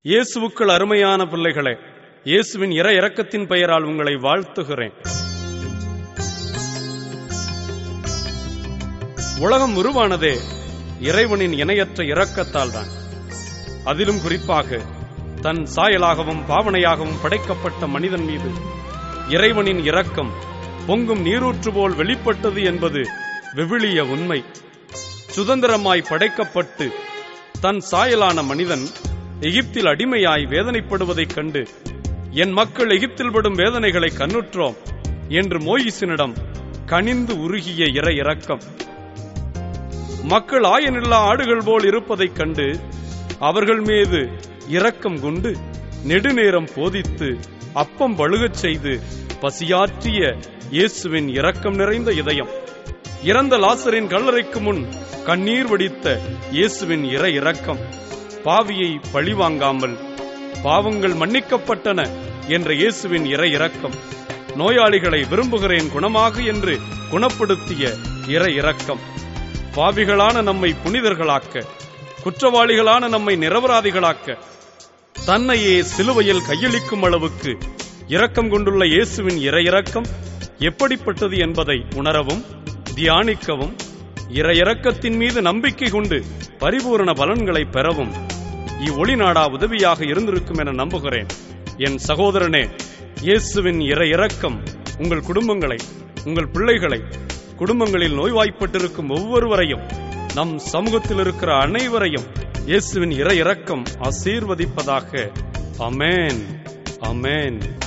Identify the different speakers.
Speaker 1: இயேசுவுக்குள் அருமையான பிள்ளைகளே இயேசுவின் இற இரக்கத்தின் பெயரால் உங்களை வாழ்த்துகிறேன் உலகம் உருவானதே இறைவனின் இணையற்ற இரக்கத்தால் தான் அதிலும் குறிப்பாக தன் சாயலாகவும் பாவனையாகவும் படைக்கப்பட்ட மனிதன் மீது இறைவனின் இரக்கம் பொங்கும் நீரூற்று போல் வெளிப்பட்டது என்பது வெவிலிய உண்மை சுதந்திரமாய் படைக்கப்பட்டு தன் சாயலான மனிதன் எகிப்தில் அடிமையாய் வேதனைப்படுவதைக் கண்டு என் மக்கள் எகிப்தில் படும் வேதனைகளை கண்ணுற்றோம் என்று மோயிசினிடம் கனிந்து உருகிய இற இரக்கம் மக்கள் ஆயனில்லா ஆடுகள் போல் இருப்பதைக் கண்டு அவர்கள் மீது இரக்கம் கொண்டு நெடுநேரம் போதித்து அப்பம் பழுகச் செய்து பசியாற்றிய இயேசுவின் இரக்கம் நிறைந்த இதயம் இறந்த லாசரின் கல்லறைக்கு முன் கண்ணீர் வடித்த இயேசுவின் இற இரக்கம் பாவியை பழிவாங்காமல் பாவங்கள் மன்னிக்கப்பட்டன என்ற இயேசுவின் இற இரக்கம் நோயாளிகளை விரும்புகிறேன் குணமாக என்று குணப்படுத்திய இற இரக்கம் பாவிகளான நம்மை புனிதர்களாக்க குற்றவாளிகளான நம்மை நிரபராதிகளாக்க தன்னையே சிலுவையில் கையளிக்கும் அளவுக்கு இரக்கம் கொண்டுள்ள இயேசுவின் இற இரக்கம் எப்படிப்பட்டது என்பதை உணரவும் தியானிக்கவும் இற இரக்கத்தின் மீது நம்பிக்கை கொண்டு பரிபூரண பலன்களை பெறவும் இவ்வொளி நாடா உதவியாக இருந்திருக்கும் என நம்புகிறேன் என் சகோதரனே இயேசுவின் இற இரக்கம் உங்கள் குடும்பங்களை உங்கள் பிள்ளைகளை குடும்பங்களில் நோய்வாய்ப்பட்டிருக்கும் ஒவ்வொருவரையும் நம் சமூகத்தில் இருக்கிற அனைவரையும் இயேசுவின் இற இரக்கம் ஆசீர்வதிப்பதாக அமேன் அமேன்